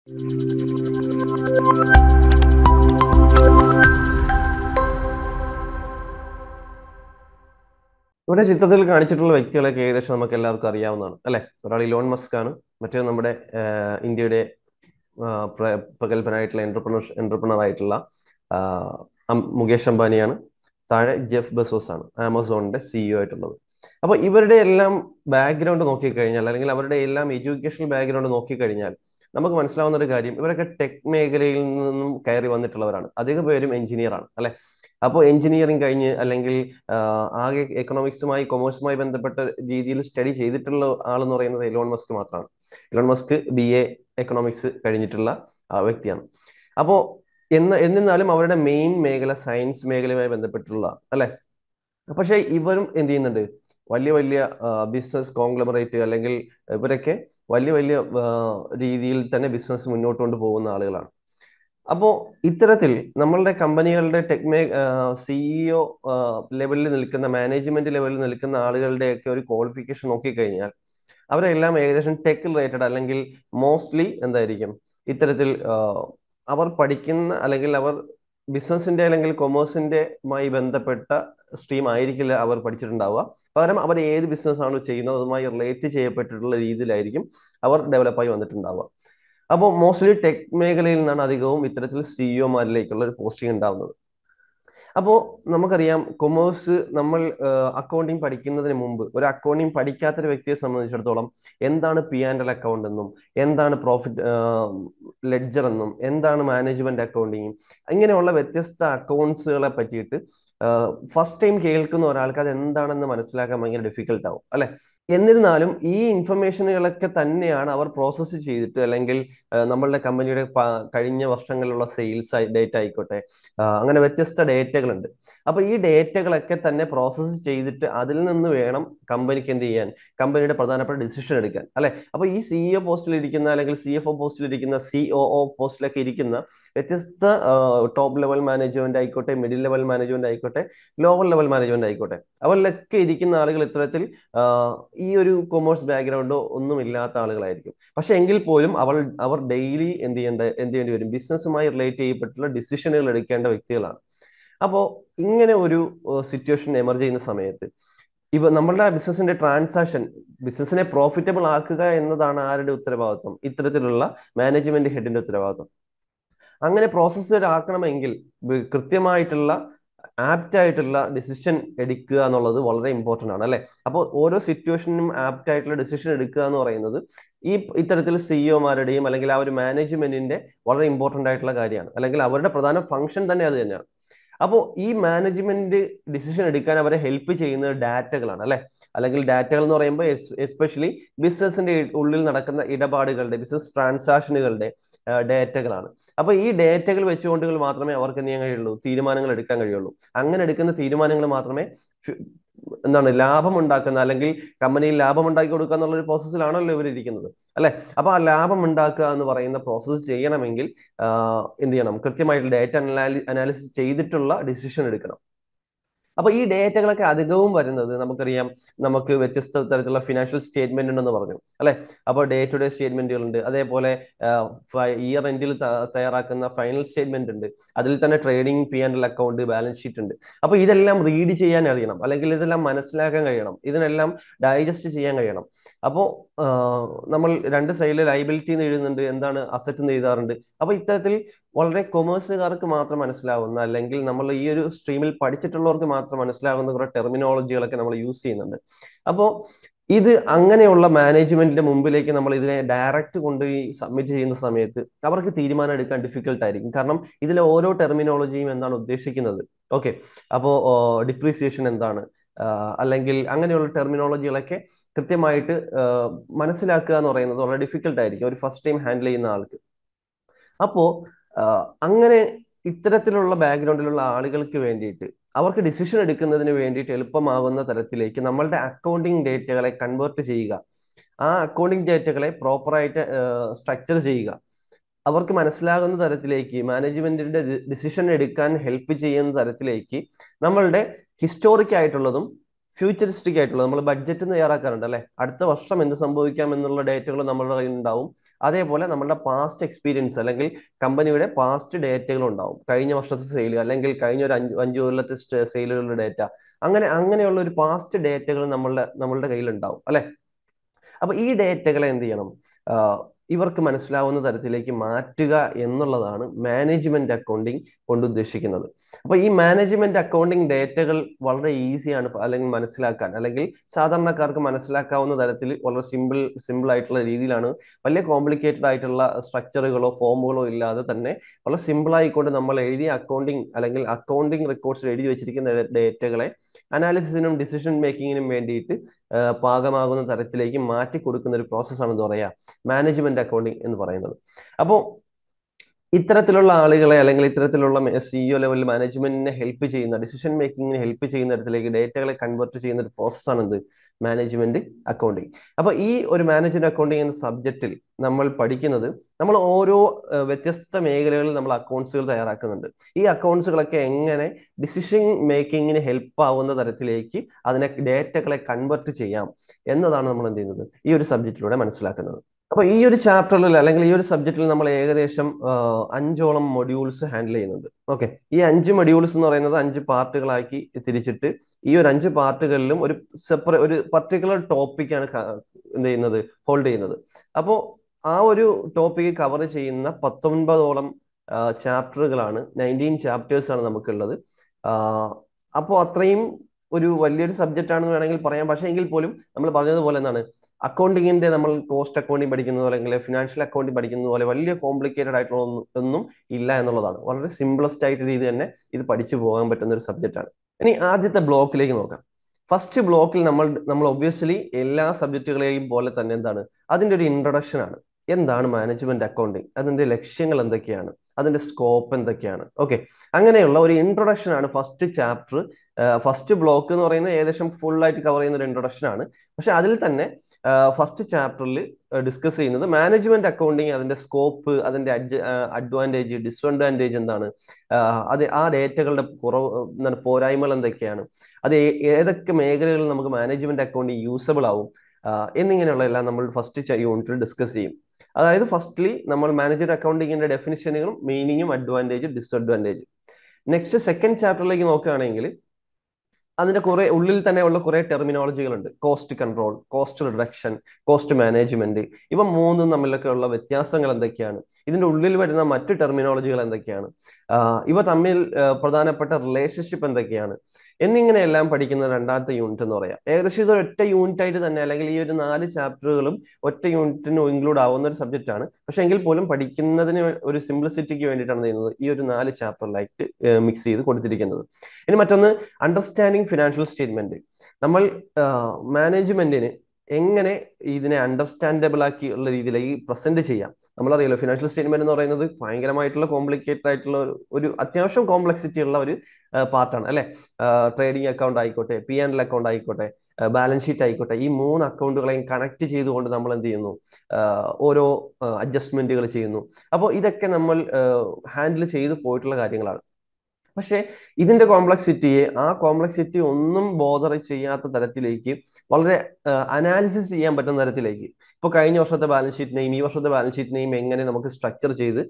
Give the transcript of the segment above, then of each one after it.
ഇവിടെ ചിത്രത്തിൽ കാണിച്ചിട്ടുള്ള വ്യക്തികളൊക്കെ ഏകദേശം നമുക്ക് എല്ലാവർക്കും അറിയാവുന്നതാണ് അല്ലെ ഒരാൾ ഇലോൺ മസ്ക് ആണ് മറ്റേ നമ്മുടെ ആഹ്, ഇന്ത്യയുടെ ആഹ്, പ്ര- പ്രഗത്ഭനായിട്ടുള്ള എന്റർപ്രണർ എന്റർപ്രണർ ആയിട്ടുള്ള ആഹ്, അം- മുകേഷ് അംബാനിയാണ് താഴെ ജെഫ് ബെസോസ് ആണ് ആമസോണിന്റെ സിഇഒ ആയിട്ടുള്ളത് അപ്പൊ ഇവരുടെ എല്ലാം ബാക്ക്ഗ്രൗണ്ട് നോക്കിക്കഴിഞ്ഞാൽ അല്ലെങ്കിൽ അവരുടെ എല്ലാം എഡ്യൂക്കേഷണൽ ബാക്ക്ഗ്രൗണ്ട് നോക്കിക്കഴിഞ്ഞാൽ നമുക്ക് മനസ്സിലാവുന്ന ഒരു കാര്യം ഇവരൊക്കെ ടെക് മേഖലയിൽ നിന്നും കയറി വന്നിട്ടുള്ളവരാണ് അധിക പേരും എഞ്ചിനീയർ ആണ് അല്ലെ അപ്പോൾ എഞ്ചിനീയറിംഗ് കഴിഞ്ഞ് അല്ലെങ്കിൽ ആഹ് ആകെ എക്കണോമിക്സുമായി കൊമേഴ്സുമായി ബന്ധപ്പെട്ട രീതിയിൽ സ്റ്റഡി ചെയ്തിട്ടുള്ള ആളെന്ന് പറയുന്നത് എലോൺ മസ്ക് മാത്രമാണ് Elon Musk B A economics കഴിഞ്ഞിട്ടുള്ള ആ, വ്യക്തിയാണ് അപ്പോൾ എന്ന് എന്നിരുന്നാലും അവരുടെ മെയിൻ മേഖല സയൻസ് മേഖലയുമായി ബന്ധപ്പെട്ടുള്ള അല്ലെ പക്ഷേ ഇവരും എന്ത് ചെയ്യുന്നുണ്ട് വലിയ വലിയ ബിസിനസ് കോൺഗ്ലമറേറ്റ് അല്ലെങ്കിൽ ഇവരൊക്കെ വലിയ വലിയ ആ, രീതിയിൽ തന്നെ ബിസിനസ് മുന്നോട്ട് കൊണ്ടുപോകുന്ന ആളുകളാണ് അപ്പോൾ ഇത്തരത്തിൽ നമ്മളുടെ കമ്പനികളുടെ ടെക് മേ സിഇഒ ലെവലിൽ നിൽക്കുന്ന മാനേജ്മെന്റ് ലെവലിൽ നിൽക്കുന്ന ആളുകളുടെയൊക്കെ ഒരു ക്വാളിഫിക്കേഷൻ നോക്കിക്കഴിഞ്ഞാൽ അവരെല്ലാം ഏകദേശം ടെക് റിലേറ്റഡ് അല്ലെങ്കിൽ മോസ്റ്റ്ലി എന്തായിരിക്കും ഇത്തരത്തിൽ ആ, അവർ പഠിക്കുന്ന അല്ലെങ്കിൽ അവർ ബിസിനസിന്റെ അല്ലെങ്കിൽ കൊമേഴ്സിന്റെമായി ബന്ധപ്പെട്ട സ്ട്രീം ആയിരിക്കില്ല അവർ പഠിച്ചിട്ടുണ്ടാവുക പകരം അവർ ഏത് ബിസിനസ് ആണ് ചെയ്യുന്നത് അതുമായി റിലേറ്റ് ചെയ്യപ്പെട്ടിട്ടുള്ള രീതിയിലായിരിക്കും അവർ ഡെവലപ്പായി വന്നിട്ടുണ്ടാവുക അപ്പോൾ മോസ്റ്റ്ലി ടെക് മേഖലയിൽ നിന്നാണ് അധികവും ഇത്തരത്തിൽ സിഇഒമാരിലേക്കുള്ള ഒരു പോസ്റ്റിംഗ് ഉണ്ടാവുന്നത് അപ്പോൾ നമുക്കറിയാം കൊമേഴ്സ് നമ്മൾ അക്കൗണ്ടിങ് പഠിക്കുന്നതിന് മുമ്പ് ഒരു അക്കൗണ്ടിങ് പഠിക്കാത്തൊരു വ്യക്തിയെ സംബന്ധിച്ചിടത്തോളം എന്താണ് പി ആൻഡ് എൽ അക്കൗണ്ട് എന്നും എന്താണ് പ്രോഫിറ്റ് ലെഡ്ജർ എന്നും എന്താണ് മാനേജ്മെന്റ് അക്കൗണ്ടിങ് ഇങ്ങനെയുള്ള വ്യത്യസ്ത അക്കൗണ്ട്സുകളെ പറ്റിയിട്ട് ഫസ്റ്റ് ടൈം കേൾക്കുന്ന ഒരാൾക്ക് അത് എന്താണെന്ന് മനസ്സിലാക്കാൻ ഭയങ്കര ഡിഫിക്കൽട്ട് ആവും അല്ലെ എന്നിരുന്നാലും ഈ ഇൻഫർമേഷനുകളൊക്കെ തന്നെയാണ് അവർ പ്രോസസ്സ് ചെയ്തിട്ട് അല്ലെങ്കിൽ ആ, നമ്മളുടെ കമ്പനിയുടെ പ- കഴിഞ്ഞ വർഷങ്ങളിലുള്ള സെയിൽസ് ഡേറ്റ ആയിക്കോട്ടെ ആ, അങ്ങനെ വ്യത്യസ്ത ഡേറ്റകളുണ്ട് അപ്പൊ ഈ ഡേറ്റകളൊക്കെ തന്നെ പ്രോസസ്സ് ചെയ്തിട്ട് അതിൽ നിന്ന് വേണം കമ്പനിക്ക് എന്ത് ചെയ്യാൻ കമ്പനിയുടെ പ്രധാനപ്പെട്ട ഡിസിഷൻ എടുക്കാൻ അല്ലെ അപ്പൊ ഈ സിഇഒ പോസ്റ്റിൽ ഇരിക്കുന്ന അല്ലെങ്കിൽ സി എഫ് ഒ പോസ്റ്റിൽ ഇരിക്കുന്ന സിഒഒ പോസ്റ്റിലൊക്കെ ഇരിക്കുന്ന വ്യത്യസ്ത ടോപ്പ് ലെവൽ മാനേജ്മെന്റ് ആയിക്കോട്ടെ മിഡിൽ ലെവൽ മാനേജ്മെന്റ് ആയിക്കോട്ടെ ലോവർ ലെവൽ മാനേജ്മെന്റ് ആയിക്കോട്ടെ അവരിലൊക്കെ ഇരിക്കുന്ന ആളുകൾ ഇത്തരത്തിൽ ആ, ഈ ഒരു കൊമേഴ്സ് ബാക്ക്ഗ്രൗണ്ടോ ഒന്നും ഇല്ലാത്ത ആളുകളായിരിക്കും പക്ഷെ എങ്കിൽ പോലും അവർ അവർ ഡെയിലി എന്ത് ചെയ്യേണ്ട എന്ത് ചെയ്യേണ്ടി വരും ബിസിനസ്സുമായി റിലേറ്റ് ചെയ്യപ്പെട്ടുള്ള ഡിസിഷനുകൾ എടുക്കേണ്ട വ്യക്തികളാണ് അപ്പോൾ ഇങ്ങനെ ഒരു സിറ്റുവേഷൻ എമർജ് ചെയ്യുന്ന സമയത്ത് ഇവ നമ്മളുടെ ബിസിനസിന്റെ ട്രാൻസാക്ഷൻ ബിസിനസിനെ പ്രോഫിറ്റബിൾ ആക്കുക എന്നതാണ് ആരുടെ ഉത്തരവാദിത്വം ഇത്തരത്തിലുള്ള മാനേജ്മെന്റ് ഹെഡിന്റെ ഉത്തരവാദിത്വം അങ്ങനെ പ്രോസസ്സർ ആക്കണമെങ്കിൽ ബ- കൃത്യമായിട്ടുള്ള ആപ്റ്റ് ആയിട്ടുള്ള ഡിസിഷൻ എടുക്കുക എന്നുള്ളത് വളരെ ഇമ്പോർട്ടന്റ് ആണ് അല്ലെ അപ്പോൾ ഓരോ സിറ്റുവേഷനും ആപ്റ്റ് ആയിട്ടുള്ള ഡിസിഷൻ എടുക്കുക എന്ന് പറയുന്നത് ഈ ഇത്തരത്തിൽ സിഇഒമാരുടെയും അല്ലെങ്കിൽ ആ ഒരു മാനേജ്മെന്റിന്റെ വളരെ ഇമ്പോർട്ടന്റ് ആയിട്ടുള്ള കാര്യമാണ് അല്ലെങ്കിൽ അവരുടെ പ്രധാന ഫംഗ്ഷൻ തന്നെ അത് തന്നെയാണ് അപ്പോൾ ഈ മാനേജ്മെന്റ് ഡിസിഷൻ എടുക്കാൻ അവരെ ഹെൽപ്പ് ചെയ്യുന്നത് ഡാറ്റകളാണ് അല്ലെ അല്ലെങ്കിൽ ഡാറ്റകൾ എന്ന് പറയുമ്പോൾ എസ്പെഷ്യലി ബിസിനസിന്റെ ഉള്ളിൽ നടക്കുന്ന ഇടപാടുകളുടെ ബിസിനസ് ട്രാൻസാക്ഷനുകളുടെ ഡേറ്റകളാണ് അപ്പൊ ഈ ഡേറ്റകൾ വെച്ചുകൊണ്ട് മാത്രമേ അവർക്ക് എന്ത് ചെയ്യാൻ കഴിയുള്ളൂ തീരുമാനങ്ങൾ എടുക്കാൻ കഴിയുള്ളൂ അങ്ങനെ എടുക്കുന്ന തീരുമാനങ്ങൾ മാത്രമേ ഫി- എന്താണ് ലാഭം ഉണ്ടാക്കുന്ന അല്ലെങ്കിൽ കമ്പനിയിൽ ലാഭം ഉണ്ടാക്കി കൊടുക്കുക എന്നുള്ള ഒരു പ്രോസസ്സിലാണല്ലോ ഇവർ ഇരിക്കുന്നത് അല്ലെ അപ്പൊ ആ ലാഭം ഉണ്ടാക്കുക എന്ന് പറയുന്ന പ്രോസസ്സ് ചെയ്യണമെങ്കിൽ ആഹ് എന്ത് ചെയ്യണം കൃത്യമായിട്ട് ഡേറ്റ അനാലിസിസ് ചെയ്തിട്ടുള്ള ഡിസിഷൻ എടുക്കണം അപ്പൊ ഈ ഡേറ്റകളൊക്കെ അധികവും വരുന്നത് നമുക്കറിയാം നമുക്ക് വ്യത്യസ്ത തരത്തിലുള്ള ഫിനാൻഷ്യൽ സ്റ്റേറ്റ്മെന്റ് ഉണ്ടെന്ന് പറഞ്ഞു അല്ലെ അപ്പോൾ ഡേ ടു ഡേ സ്റ്റേറ്റ്മെന്റുകൾ ഉണ്ട് അതേപോലെ ഇയർ എൻഡിൽ തയ്യാറാക്കുന്ന ഫൈനൽ സ്റ്റേറ്റ്മെന്റ് ഉണ്ട് അതിൽ തന്നെ trading P and L account balance sheet ഉണ്ട് അപ്പൊ ഇതെല്ലാം റീഡ് ചെയ്യാൻ അറിയണം അല്ലെങ്കിൽ ഇതെല്ലാം മനസ്സിലാക്കാൻ കഴിയണം ഇതിനെല്ലാം ഡൈജസ്റ്റ് ചെയ്യാൻ കഴിയണം അപ്പോൾ നമ്മൾ രണ്ട് സൈഡിൽ ലൈബിലിറ്റി എന്ന് എഴുതുന്നുണ്ട് എന്താണ് അസറ്റ് എന്ന് എഴുതാറുണ്ട് അപ്പൊ ഇത്തരത്തിൽ വളരെ കൊമേഴ്സുകാർക്ക് മാത്രം മനസ്സിലാവുന്ന അല്ലെങ്കിൽ നമ്മൾ ഈ ഒരു സ്ട്രീമിൽ പഠിച്ചിട്ടുള്ളവർക്ക് മാത്രം മനസ്സിലാകുന്ന കുറെ ടെർമിനോളജികളൊക്കെ നമ്മൾ യൂസ് ചെയ്യുന്നുണ്ട് അപ്പോൾ ഇത് അങ്ങനെയുള്ള മാനേജ്മെന്റിന്റെ മുമ്പിലേക്ക് നമ്മൾ ഇതിനെ ഡയറക്റ്റ് കൊണ്ടുപോയി സബ്മിറ്റ് ചെയ്യുന്ന സമയത്ത് അവർക്ക് തീരുമാനം എടുക്കാൻ ഡിഫിക്കൽട്ട് ആയിരിക്കും കാരണം ഇതിലെ ഓരോ ടെർമിനോളജിയും എന്താണ് ഉദ്ദേശിക്കുന്നത് ഓക്കെ അപ്പോൾ ഡിപ്രീസിയേഷൻ എന്താണ് ആഹ് അല്ലെങ്കിൽ അങ്ങനെയുള്ള ടെർമിനോളജികളൊക്കെ കൃത്യമായിട്ട് ആഹ് മനസ്സിലാക്കുക എന്ന് പറയുന്നത് വളരെ ഡിഫിക്കൽട്ട് ആയിരിക്കും ഒരു ഫസ്റ്റ് ടൈം ഹാൻഡിൽ ചെയ്യുന്ന ആൾക്ക് അപ്പോ ആഹ് അങ്ങനെ ഇത്തരത്തിലുള്ള ബാക്ക്ഗ്രൗണ്ടിലുള്ള ആളുകൾക്ക് വേണ്ടിയിട്ട് അവർക്ക് ഡിസിഷൻ എടുക്കുന്നതിന് വേണ്ടിയിട്ട് എളുപ്പമാകുന്ന തരത്തിലേക്ക് നമ്മളുടെ അക്കൗണ്ടിങ് ഡേറ്റകളെ കൺവേർട്ട് ചെയ്യുക ആ അക്കൗണ്ടിങ് ഡേറ്റകളെ പ്രോപ്പറായിട്ട് സ്ട്രക്ചർ ചെയ്യുക അവർക്ക് മനസ്സിലാകുന്ന തരത്തിലേക്ക് മാനേജ്മെന്റിന്റെ ഡിസിഷൻ എടുക്കാൻ ഹെൽപ്പ് ചെയ്യുന്ന തരത്തിലേക്ക് നമ്മളുടെ ഹിസ്റ്റോറിക് ആയിട്ടുള്ളതും ഫ്യൂച്ചറിസ്റ്റിക് ആയിട്ടുള്ള നമ്മൾ ബഡ്ജറ്റ് തയ്യാറാക്കാറുണ്ട് അല്ലെ അടുത്ത വർഷം എന്ത് സംഭവിക്കാം എന്നുള്ള ഡേറ്റകൾ നമ്മുടെ കയ്യിൽ ഉണ്ടാവും അതേപോലെ നമ്മുടെ പാസ്റ്റ് എക്സ്പീരിയൻസ് അല്ലെങ്കിൽ കമ്പനിയുടെ പാസ്റ്റ് ഡേറ്റകൾ ഉണ്ടാവും കഴിഞ്ഞ വർഷത്തെ സെയിൽ അല്ലെങ്കിൽ കഴിഞ്ഞ ഒരു അഞ്ച് അഞ്ചു കൊല്ലത്തെ സെയിലുകളുടെ ഡേറ്റ അങ്ങനെ അങ്ങനെയുള്ള ഒരു പാസ്റ്റ് ഡേറ്റകൾ നമ്മളുടെ നമ്മളുടെ കയ്യിൽ ഉണ്ടാവും അല്ലെ അപ്പൊ ഈ ഡേറ്റകളെ എന്ത് ചെയ്യണം ഇവർക്ക് മനസ്സിലാവുന്ന തരത്തിലേക്ക് മാറ്റുക എന്നുള്ളതാണ് മാനേജ്മെന്റ് അക്കൗണ്ടിങ് കൊണ്ട് ഉദ്ദേശിക്കുന്നത് അപ്പൊ ഈ മാനേജ്മെന്റ് അക്കൗണ്ടിങ് ഡേറ്റകൾ വളരെ ഈസിയാണ് അല്ലെങ്കിൽ മനസ്സിലാക്കാൻ അല്ലെങ്കിൽ സാധാരണക്കാർക്ക് മനസ്സിലാക്കാവുന്ന തരത്തിൽ വളരെ സിമ്പിൾ സിമ്പിൾ ആയിട്ടുള്ള രീതിയിലാണ് വലിയ കോംപ്ലിക്കേറ്റഡ് ആയിട്ടുള്ള സ്ട്രക്ചറുകളോ ഫോമുകളോ ഇല്ലാതെ തന്നെ വളരെ സിമ്പിൾ ആയിക്കൊണ്ട് നമ്മൾ എഴുതിയ അക്കൗണ്ടിങ് അല്ലെങ്കിൽ അക്കൗണ്ടിങ് റെക്കോർഡ്സിൽ എഴുതി വെച്ചിരിക്കുന്ന ഡേറ്റകളെ അനാലിസിസിനും ഡിസിഷൻ മേക്കിങ്ങിനും വേണ്ടിയിട്ട് പാകമാകുന്ന തരത്തിലേക്ക് മാറ്റി കൊടുക്കുന്ന ഒരു പ്രോസസ്സാണ് എന്താ പറയുക മാനേജ്മെന്റ് അക്കൗണ്ടിങ് എന്ന് പറയുന്നത് അപ്പോൾ ഇത്തരത്തിലുള്ള ആളുകളെ അല്ലെങ്കിൽ ഇത്തരത്തിലുള്ള സിഇഒ ലെവൽ മാനേജ്മെന്റിനെ ഹെൽപ്പ് ചെയ്യുന്ന ഡിസിഷൻ മേക്കിങ്ങിനെ ഹെൽപ്പ് ചെയ്യുന്ന തരത്തിലേക്ക് ഡേറ്റകളെ കൺവേർട്ട് ചെയ്യുന്ന ഒരു പ്രോസസ്സാണ് എന്ത് മാനേജ്മെന്റ് അക്കൗണ്ടിങ് അപ്പൊ ഈ ഒരു മാനേജ്മെന്റ് അക്കൗണ്ടിങ് എന്ന സബ്ജക്റ്റിൽ നമ്മൾ പഠിക്കുന്നത് നമ്മൾ ഓരോ വ്യത്യസ്ത മേഖലകളിൽ നമ്മൾ അക്കൗണ്ട്സുകൾ തയ്യാറാക്കുന്നുണ്ട് ഈ അക്കൗണ്ട്സുകളൊക്കെ എങ്ങനെ ഡിസിഷൻ മേക്കിങ്ങിന് ഹെൽപ്പ് ആവുന്ന തരത്തിലേക്ക് അതിനെ ഡേറ്റകളെ കൺവേർട്ട് ചെയ്യാം എന്നതാണ് നമ്മൾ എന്ത് ചെയ്യുന്നത് ഈ ഒരു സബ്ജക്റ്റിലൂടെ മനസ്സിലാക്കുന്നത് അപ്പൊ ഈ ഒരു ചാപ്റ്ററിൽ അല്ലെങ്കിൽ ഈ ഒരു സബ്ജക്റ്റിൽ നമ്മൾ ഏകദേശം അഞ്ചോളം മൊഡ്യൂൾസ് ഹാൻഡിൽ ചെയ്യുന്നുണ്ട് ഓക്കെ ഈ അഞ്ച് മൊഡ്യൂൾസ് എന്ന് പറയുന്നത് അഞ്ച് പാർട്ടുകളാക്കി തിരിച്ചിട്ട് ഈ ഒരു അഞ്ച് പാർട്ടുകളിലും ഒരു സെപ്പറേറ്റ് ഒരു പർട്ടിക്കുലർ ടോപ്പിക്കാണ് എന്ത് ചെയ്യുന്നത് ഹോൾഡ് ചെയ്യുന്നത് അപ്പോൾ ആ ഒരു ടോപ്പിക്ക് കവർ ചെയ്യുന്ന പത്തൊൻപതോളം ചാപ്റ്ററുകളാണ് നയൻറ്റീൻ ചാപ്റ്റേഴ്സ് ആണ് നമുക്കുള്ളത് അപ്പോൾ അത്രയും ഒരു വലിയൊരു സബ്ജക്റ്റ് ആണെന്ന് വേണമെങ്കിൽ പറയാം പക്ഷേ എങ്കിൽ പോലും നമ്മൾ പറഞ്ഞതുപോലെ എന്താണ് അക്കൗണ്ടിങ്ങിന്റെ നമ്മൾ കോസ്റ്റ് അക്കൗണ്ടിങ് പഠിക്കുന്നത് പോലെ അല്ലെങ്കിൽ ഫിനാൻഷ്യൽ അക്കൗണ്ടിങ് പഠിക്കുന്നത് പോലെ വലിയ കോംപ്ലിക്കേറ്റഡ് ആയിട്ടുള്ള ഒന്നും ഇല്ല എന്നുള്ളതാണ് വളരെ സിംപ്ലസ്റ്റ് ആയിട്ട് രീതി തന്നെ ഇത് പഠിച്ചു പോകാൻ പറ്റുന്ന ഒരു സബ്ജക്റ്റ് ആണ് ഇനി ആദ്യത്തെ ബ്ലോക്കിലേക്ക് നോക്കാം ഫസ്റ്റ് ബ്ലോക്കിൽ നമ്മൾ നമ്മൾ ഒബ്വിയസ്ലി എല്ലാ സബ്ജക്റ്റുകളെയും പോലെ തന്നെ എന്താണ് അതിന്റെ ഒരു ഇൻട്രൊഡക്ഷൻ ആണ് എന്താണ് മാനേജ്മെന്റ് അക്കൗണ്ടിങ് അതിന്റെ ലക്ഷ്യങ്ങൾ എന്തൊക്കെയാണ് അതിന്റെ സ്കോപ്പ് എന്തൊക്കെയാണ് ഓക്കെ അങ്ങനെയുള്ള ഒരു ഇൻട്രൊഡക്ഷൻ ആണ് ഫസ്റ്റ് ചാപ്റ്റർ ഫസ്റ്റ് ബ്ലോക്ക് എന്ന് പറയുന്നത് ഏകദേശം ഫുൾ ആയിട്ട് കവർ ചെയ്യുന്ന ഒരു ഇൻട്രൊഡക്ഷൻ ആണ് പക്ഷെ അതിൽ തന്നെ ഫസ്റ്റ് ചാപ്റ്ററിൽ ഡിസ്കസ് ചെയ്യുന്നത് മാനേജ്മെന്റ് അക്കൗണ്ടിങ് അതിന്റെ സ്കോപ്പ് അതിന്റെ അഡ്വാൻറ്റേജ് ഡിസ്അഡ്വാൻറ്റേജ് എന്താണ് അത് ആ ഡേറ്റകളുടെ കുറവ് എന്താണ് പോരായ്മകൾ എന്തൊക്കെയാണ് അത് ഏതൊക്കെ മേഖലകളിൽ നമുക്ക് മാനേജ്മെന്റ് അക്കൗണ്ടിങ് യൂസബിൾ ആവും എന്നിങ്ങനെയുള്ള എല്ലാം നമ്മൾ ഫസ്റ്റ് യൂണിറ്റിൽ ഡിസ്കസ് ചെയ്യും അതായത് ഫസ്റ്റ്ലി നമ്മൾ മാനേജ്മെന്റ് അക്കൗണ്ടിങ്ങിന്റെ ഡെഫിനിഷനുകളും മീനിങ്ങും അഡ്വാൻറ്റേജ് ഡിസ്അഡ്വാൻറ്റേജ് നെക്സ്റ്റ് സെക്കൻഡ് ചാപ്റ്ററിലേക്ക് നോക്കുകയാണെങ്കിൽ അതിന്റെ കുറെ ഉള്ളിൽ തന്നെ ഉള്ള കുറെ ടെർമിനോളജികൾ ഉണ്ട് cost control cost reduction cost management ഇവ മൂന്നും തമ്മിലൊക്കെ ഉള്ള വ്യത്യാസങ്ങൾ എന്തൊക്കെയാണ് ഇതിന്റെ ഉള്ളിൽ വരുന്ന മറ്റു ടെർമിനോളജികൾ എന്തൊക്കെയാണ് ഇവ തമ്മിൽ പ്രധാനപ്പെട്ട റിലേഷൻഷിപ്പ് എന്തൊക്കെയാണ് എന്നിങ്ങനെയെല്ലാം പഠിക്കുന്ന രണ്ടാമത്തെ യൂണിറ്റ് എന്ന് പറയാം ഏകദേശം ഇത് ഒറ്റ യൂണിറ്റ് ആയിട്ട് തന്നെ അല്ലെങ്കിൽ ഈ ഒരു നാല് ചാപ്റ്ററുകളും ഒറ്റ യൂണിറ്റിന് ഇൻക്ലൂഡ് ആവുന്ന ഒരു സബ്ജക്റ്റ് ആണ് പക്ഷെ എങ്കിൽ പോലും പഠിക്കുന്നതിന് ഒരു സിംപ്ലിസിറ്റിക്ക് വേണ്ടിയിട്ടാണ് ചെയ്യുന്നത് ഈ ഒരു നാല് ചാപ്റ്ററിലായിട്ട് മിക്സ് ചെയ്ത് കൊടുത്തിരിക്കുന്നത് ഇനി മറ്റൊന്ന് അണ്ടർസ്റ്റാൻഡിങ് ഫിനാൻഷ്യൽ സ്റ്റേറ്റ്മെന്റ് നമ്മൾ മാനേജ്മെന്റിന് എങ്ങനെ ഇതിനെ അണ്ടർസ്റ്റാൻഡബിൾ ആക്കി ഉള്ള രീതിയിലേക്ക് പ്രസന്റ് ചെയ്യാം നമ്മളറിയാലോ ഫിനാൻഷ്യൽ സ്റ്റേറ്റ്മെന്റ് എന്ന് പറയുന്നത് ഭയങ്കരമായിട്ടുള്ള കോംപ്ലിക്കേറ്റഡ് ആയിട്ടുള്ള ഒരു അത്യാവശ്യം കോംപ്ലക്സിറ്റി ഉള്ള ഒരു പാർട്ടാണ് അല്ലെ ട്രേഡിംഗ് അക്കൗണ്ട് ആയിക്കോട്ടെ പി ആൻഡ് എൽ അക്കൗണ്ട് ആയിക്കോട്ടെ ബാലൻസ് ഷീറ്റ് ആയിക്കോട്ടെ ഈ മൂന്ന് അക്കൗണ്ടുകളെയും കണക്ട് ചെയ്തുകൊണ്ട് നമ്മൾ എന്ത് ചെയ്യുന്നു ഓരോ അഡ്ജസ്റ്റ്മെന്റുകൾ ചെയ്യുന്നു അപ്പോൾ ഇതൊക്കെ നമ്മൾ ഹാൻഡിൽ ചെയ്തു പോയിട്ടുള്ള കാര്യങ്ങളാണ് പക്ഷേ ഇതിന്റെ കോംപ്ലക്സിറ്റിയെ ആ കോംപ്ലക്സിറ്റി ഒന്നും ബോധർ ചെയ്യാത്ത തരത്തിലേക്ക് വളരെ അനാലിസിസ് ചെയ്യാൻ പറ്റുന്ന തരത്തിലേക്ക് ഇപ്പൊ കഴിഞ്ഞ വർഷത്തെ ബാലൻസ് ഷീറ്റിനെയും ഈ വർഷത്തെ ബാലൻസ് ഷീറ്റിനെയും എങ്ങനെ നമുക്ക് സ്ട്രക്ചർ ചെയ്ത്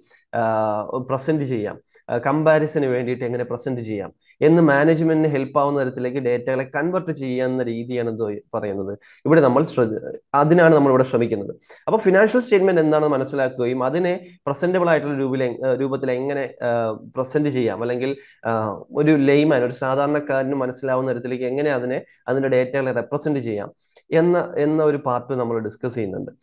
പ്രസന്റ് ചെയ്യാം കമ്പാരിസന് വേണ്ടിയിട്ട് എങ്ങനെ പ്രസന്റ് ചെയ്യാം എന്ന് മാനേജ്മെന്റിന് ഹെൽപ്പ് ആവുന്ന തരത്തിലേക്ക് ഡേറ്റകളെ കൺവെർട്ട് ചെയ്യാവുന്ന രീതിയാണ് എന്ത് പറയുന്നത് ഇവിടെ നമ്മൾ അതിനാണ് നമ്മൾ ഇവിടെ ശ്രമിക്കുന്നത് അപ്പൊ ഫിനാൻഷ്യൽ സ്റ്റേറ്റ്മെന്റ് എന്താണെന്ന് മനസ്സിലാക്കുകയും അതിനെ പ്രസന്റബിൾ ആയിട്ടുള്ള രൂപത്തിൽ രൂപത്തിൽ എങ്ങനെ പ്രസന്റ് ചെയ്യാം അല്ലെങ്കിൽ ഒരു ലെയ്മാൻ ഒരു സാധാരണക്കാരന് മനസ്സിലാവുന്ന തരത്തിലേക്ക് എങ്ങനെ അതിനെ അതിന്റെ ഡേറ്റകളെ റെപ്രസെന്റ് ചെയ്യാം എന്ന എന്ന ഒരു പാർട്ട് നമ്മൾ ഡിസ്കസ് ചെയ്യുന്നുണ്ട്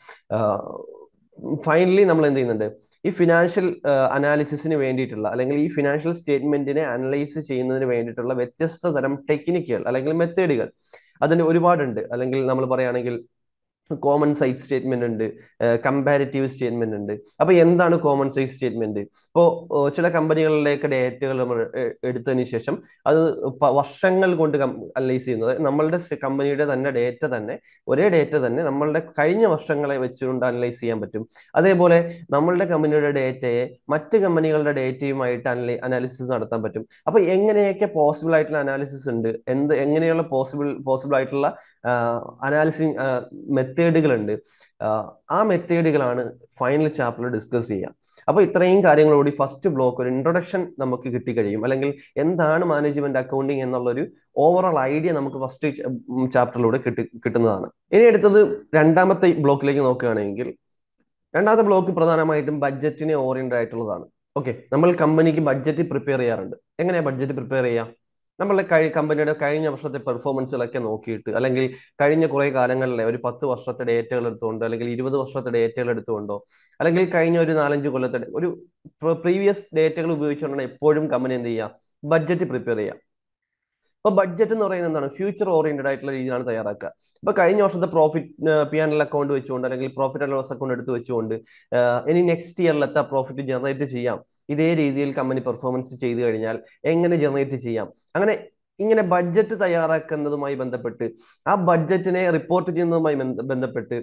ഫൈനലി നമ്മൾ എന്ത് ചെയ്യുന്നുണ്ട് ഈ ഫിനാൻഷ്യൽ അനാലിസിസിന് വേണ്ടിയിട്ടുള്ള അല്ലെങ്കിൽ ഈ ഫിനാൻഷ്യൽ സ്റ്റേറ്റ്മെന്റിനെ അനലൈസ് ചെയ്യുന്നതിന് വേണ്ടിയിട്ടുള്ള വ്യത്യസ്ത തരം ടെക്നിക്കുകൾ അല്ലെങ്കിൽ മെത്തേഡുകൾ അതിന് ഒരുപാടുണ്ട് അല്ലെങ്കിൽ നമ്മൾ പറയുകയാണെങ്കിൽ കോമൺ സൈറ്റ് സ്റ്റേറ്റ്മെന്റ് ഉണ്ട് കമ്പാരിറ്റീവ് സ്റ്റേറ്റ്മെന്റ് ഉണ്ട് അപ്പൊ എന്താണ് കോമൺ സൈറ്റ് സ്റ്റേറ്റ്മെന്റ് ഇപ്പോൾ ചില കമ്പനികളിലേക്ക് ഡേറ്റകൾ നമ്മൾ എ- എടുത്തതിന് ശേഷം അത് പ- വർഷങ്ങൾ കൊണ്ട് അനലൈസ് ചെയ്യുന്നത് നമ്മളുടെ കമ്പനിയുടെ തന്നെ ഡേറ്റ തന്നെ ഒരേ ഡേറ്റ തന്നെ നമ്മളുടെ കഴിഞ്ഞ വർഷങ്ങളെ വെച്ചുകൊണ്ട് അനലൈസ് ചെയ്യാൻ പറ്റും അതേപോലെ നമ്മളുടെ കമ്പനിയുടെ ഡേറ്റയെ മറ്റ് കമ്പനികളുടെ ഡേറ്റയുമായിട്ട് അനലൈ അനാലിസിസ് നടത്താൻ പറ്റും അപ്പൊ എങ്ങനെയൊക്കെ പോസിബിൾ ആയിട്ടുള്ള അനാലിസിസ് ഉണ്ട് എന്ത് എങ്ങനെയുള്ള പോസിബിൾ പോസിബിൾ ആയിട്ടുള്ള അനാലിസിങ് മെത്തേഡുകളുണ്ട് ആ മെത്തേഡുകളാണ് ഫൈനൽ ചാപ്റ്ററിൽ ഡിസ്കസ് ചെയ്യുക അപ്പൊ ഇത്രയും കാര്യങ്ങളോടി ഫസ്റ്റ് ബ്ലോക്ക് ഒരു ഇൻട്രൊഡക്ഷൻ നമുക്ക് കിട്ടിക്കഴിയും അല്ലെങ്കിൽ എന്താണ് മാനേജ്മെന്റ് അക്കൗണ്ടിങ് എന്നുള്ളൊരു ഓവറോൾ ഐഡിയ നമുക്ക് ഫസ്റ്റ് ചാപ്റ്ററിലൂടെ കിട്ടി കിട്ടുന്നതാണ് ഇനി അടുത്തത് രണ്ടാമത്തെ ബ്ലോക്കിലേക്ക് നോക്കുകയാണെങ്കിൽ രണ്ടാമത്തെ ബ്ലോക്ക് പ്രധാനമായിട്ടും ബഡ്ജറ്റിനെ ഓറിയന്റഡ് ആയിട്ടുള്ളതാണ് ഓക്കെ നമ്മൾ കമ്പനിക്ക് ബഡ്ജറ്റ് പ്രിപ്പയർ ചെയ്യാറുണ്ട് എങ്ങനെയാ ബഡ്ജറ്റ് പ്രിപ്പയർ ചെയ്യാം നമ്മളുടെ കഴി കമ്പനിയുടെ കഴിഞ്ഞ വർഷത്തെ പെർഫോമൻസുകളൊക്കെ നോക്കിയിട്ട് അല്ലെങ്കിൽ കഴിഞ്ഞ കുറെ കാലങ്ങളിലെ ഒരു പത്ത് വർഷത്തെ ഡേറ്റകൾ എടുത്തുകൊണ്ടോ അല്ലെങ്കിൽ ഇരുപത് വർഷത്തെ ഡേറ്റകൾ എടുത്തുകൊണ്ടോ അല്ലെങ്കിൽ കഴിഞ്ഞ ഒരു നാലഞ്ച് കൊല്ലത്തെ ഒരു പ്രീവിയസ് ഡേറ്റകൾ ഉപയോഗിച്ചുകൊണ്ടാണ് എപ്പോഴും കമ്പനി എന്ത് ചെയ്യുക ബഡ്ജറ്റ് പ്രിപ്പയർ ചെയ്യുക അപ്പൊ ബഡ്ജറ്റ് എന്ന് പറയുന്നത് എന്താണ് ഫ്യൂച്ചർ ഓറിയന്റഡ് ആയിട്ടുള്ള രീതിയിലാണ് തയ്യാറാക്കുക ഇപ്പൊ കഴിഞ്ഞ വർഷത്തെ profit P and L account വെച്ചുകൊണ്ട് അല്ലെങ്കിൽ പ്രോഫിറ്റ് ആൻഡ് ലോസ് അക്കൗണ്ട് എടുത്ത് വെച്ചുകൊണ്ട് ആഹ് ഇനി നെക്സ്റ്റ് ഇയറിൽ എത്ര പ്രോഫിറ്റ് ജനറേറ്റ് ചെയ്യാം ഇതേ രീതിയിൽ കമ്പനി പെർഫോമൻസ് ചെയ്തു കഴിഞ്ഞാൽ എങ്ങനെ ജനറേറ്റ് ചെയ്യാം അങ്ങനെ ഇങ്ങനെ ബഡ്ജറ്റ് തയ്യാറാക്കുന്നതുമായി ബന്ധപ്പെട്ട് ആ ബഡ്ജറ്റിനെ റിപ്പോർട്ട് ചെയ്യുന്നതുമായി ബന്ധ- ബന്ധപ്പെട്ട്